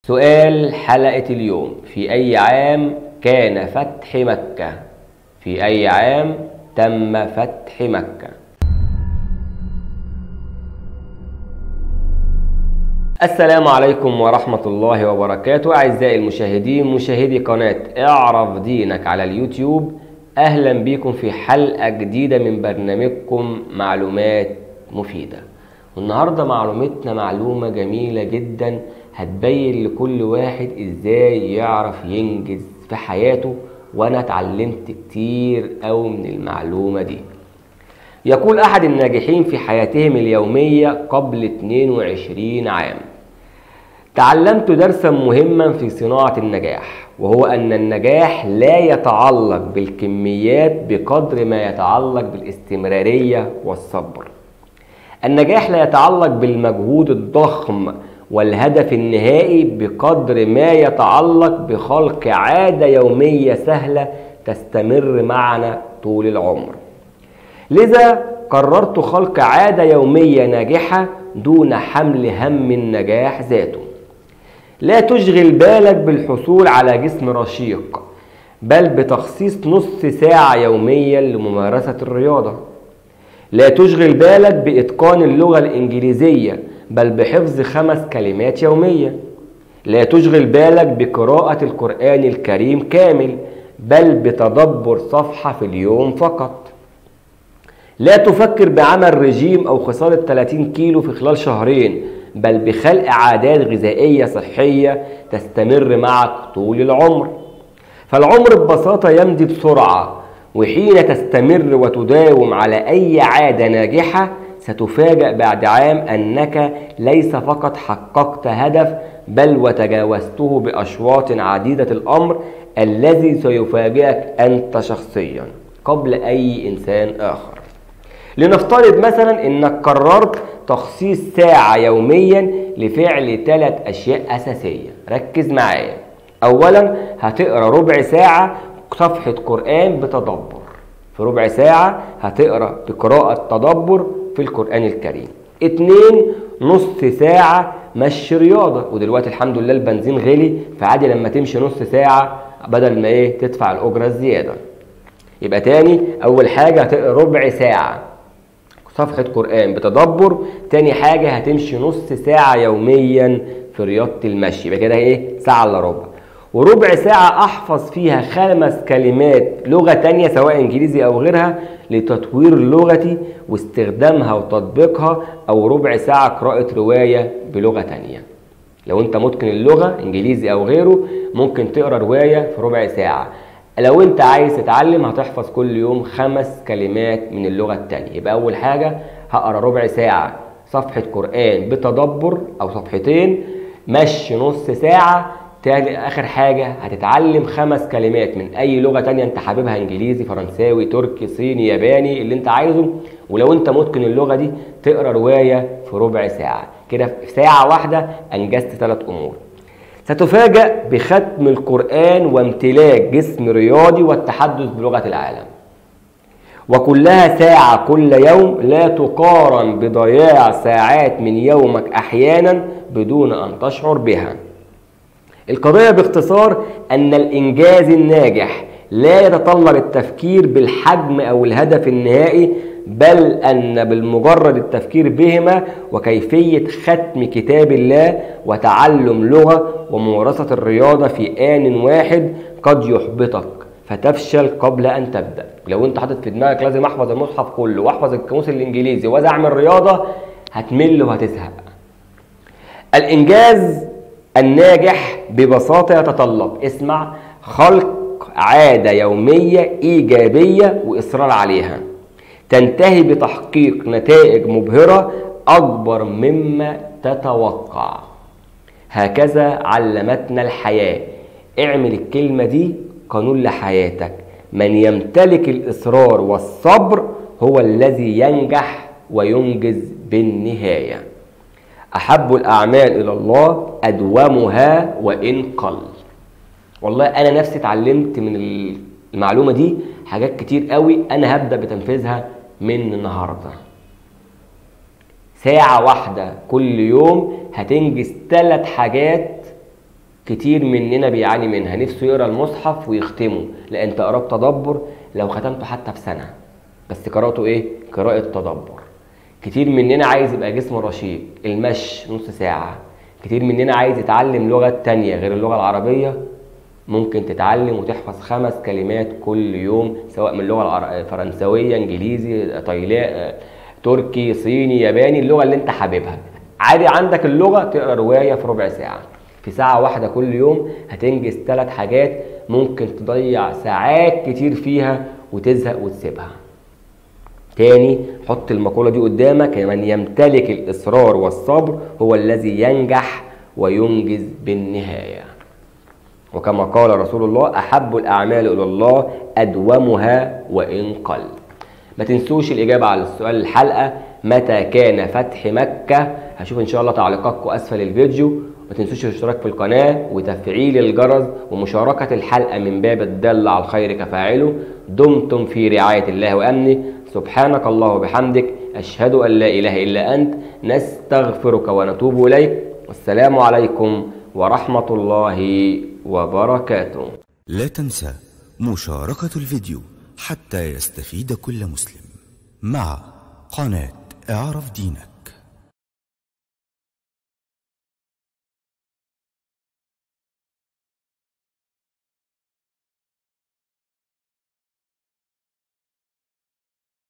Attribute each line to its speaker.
Speaker 1: سؤال حلقة اليوم في أي عام كان فتح مكة؟ في أي عام تم فتح مكة؟ السلام عليكم ورحمة الله وبركاته أعزائي المشاهدين مشاهدي قناة اعرف دينك على اليوتيوب أهلا بكم في حلقة جديدة من برنامجكم معلومات مفيدة والنهاردة معلومتنا معلومة جميلة جدا هتبين لكل واحد ازاي يعرف ينجز في حياته وانا اتعلمت كتير قوي من المعلومة دي يقول احد الناجحين في حياتهم اليومية قبل 22 عام تعلمت درسا مهما في صناعة النجاح وهو أن النجاح لا يتعلق بالكميات بقدر ما يتعلق بالاستمرارية والصبر النجاح لا يتعلق بالمجهود الضخم والهدف النهائي بقدر ما يتعلق بخلق عادة يومية سهلة تستمر معنا طول العمر لذا قررت خلق عادة يومية ناجحة دون حمل هم النجاح ذاته لا تشغل بالك بالحصول على جسم رشيق بل بتخصيص نص ساعة يوميا لممارسة الرياضة لا تشغل بالك بإتقان اللغة الإنجليزية بل بحفظ خمس كلمات يوميا لا تشغل بالك بقراءة القرآن الكريم كامل بل بتدبر صفحة في اليوم فقط لا تفكر بعمل رجيم أو خسارة 30 كيلو في خلال شهرين بل بخلق عادات غذائية صحية تستمر معك طول العمر فالعمر ببساطة يمضي بسرعة وحين تستمر وتداوم على أي عادة ناجحة ستفاجأ بعد عام أنك ليس فقط حققت هدف بل وتجاوزته بأشواط عديدة الأمر الذي سيفاجئك أنت شخصيا قبل أي إنسان آخر لنفترض مثلا أنك قررت تخصيص ساعة يوميا لفعل ثلاث أشياء أساسية ركز معايا أولا هتقرأ ربع ساعة صفحة قرآن بتدبر في ربع ساعة هتقرأ بقراءة تدبر في القرآن الكريم اتنين نص ساعة مشي رياضة ودلوقتي الحمد لله البنزين غلي فعادي لما تمشي نص ساعة بدل ما ايه تدفع الأجرة الزيادة يبقى تاني أول حاجة هتقرأ ربع ساعة صفحة قرآن بتدبر تاني حاجة هتمشي نص ساعة يوميا في رياضة المشي يبقى كده ايه ساعة الا ربع وربع ساعة أحفظ فيها خمس كلمات لغة تانية سواء إنجليزي أو غيرها لتطوير لغتي واستخدامها وتطبيقها أو ربع ساعة قراءة رواية بلغة تانية لو أنت متقن اللغة إنجليزي أو غيره ممكن تقرأ رواية في ربع ساعة لو أنت عايز تتعلم هتحفظ كل يوم خمس كلمات من اللغة التانية يبقى أول حاجة هقرأ ربع ساعة صفحة قرآن بتدبر أو صفحتين مشي نص ساعة تاني اخر حاجه هتتعلم خمس كلمات من اي لغه تانية انت حاببها انجليزي فرنساوي تركي صيني ياباني اللي انت عايزه ولو انت متقن اللغه دي تقرا روايه في ربع ساعه كده في ساعه واحده انجزت ثلاث امور ستفاجأ بختم القرآن وامتلاك جسم رياضي والتحدث بلغة العالم وكلها ساعة كل يوم لا تقارن بضياع ساعات من يومك أحيانا بدون أن تشعر بها القضية باختصار أن الإنجاز الناجح لا يتطلب التفكير بالحجم أو الهدف النهائي بل أن بالمجرد التفكير بهما وكيفية ختم كتاب الله وتعلم لغة وممارسة الرياضة في آن واحد قد يحبطك فتفشل قبل أن تبدأ لو أنت حاطط في دماغك لازم أحفظ المصحف كله وأحفظ القاموس الإنجليزي وأعمل أعمل رياضة هتمل وهتزهق الإنجاز الناجح ببساطة يتطلب اسمع خلق عادة يومية إيجابية وإصرار عليها تنتهي بتحقيق نتائج مبهرة أكبر مما تتوقع هكذا علمتنا الحياة اعمل الكلمة دي قانون لحياتك من يمتلك الإصرار والصبر هو الذي ينجح وينجز بالنهايه أحب الأعمال إلى الله أدومها وإن قل والله أنا نفسي اتعلمت من المعلومة دي حاجات كتير قوي أنا هبدأ بتنفيذها من النهاردة ساعة واحدة كل يوم هتنجز ثلاث حاجات كتير مننا بيعاني منها نفسه يقرا المصحف ويختمه لا انت قرأت تدبر لو ختمته حتى في سنه بس قراءته ايه قراءه تدبر كتير مننا عايز يبقى جسمه رشيق المشي نص ساعه كتير مننا عايز يتعلم لغه تانية غير اللغه العربيه ممكن تتعلم وتحفظ خمس كلمات كل يوم سواء من اللغه العر... فرنسويه انجليزي تايلا تركي صيني ياباني اللغه اللي انت حاببها عادي عندك اللغه تقرا روايه في ربع ساعه في ساعه واحده كل يوم هتنجز ثلاث حاجات ممكن تضيع ساعات كتير فيها وتزهق وتسيبها تاني حط المقولة دي قدامك من يمتلك الإصرار والصبر هو الذي ينجح وينجز بالنهاية وكما قال رسول الله أحب الأعمال إلى الله أدومها وإن قل ما تنسوش الإجابة على السؤال الحلقة متى كان فتح مكة هشوف إن شاء الله تعليقاتكم أسفل الفيديو ما تنسوش الاشتراك في القناة وتفعيل الجرس ومشاركة الحلقة من باب الدل على الخير كفاعله دمتم في رعاية الله وأمنه سبحانك الله وبحمدك أشهد أن لا إله إلا أنت نستغفرك ونتوب إليك والسلام عليكم ورحمة الله وبركاته
Speaker 2: لا تنسى مشاركة الفيديو حتى يستفيد كل مسلم مع قناة اعرف دينك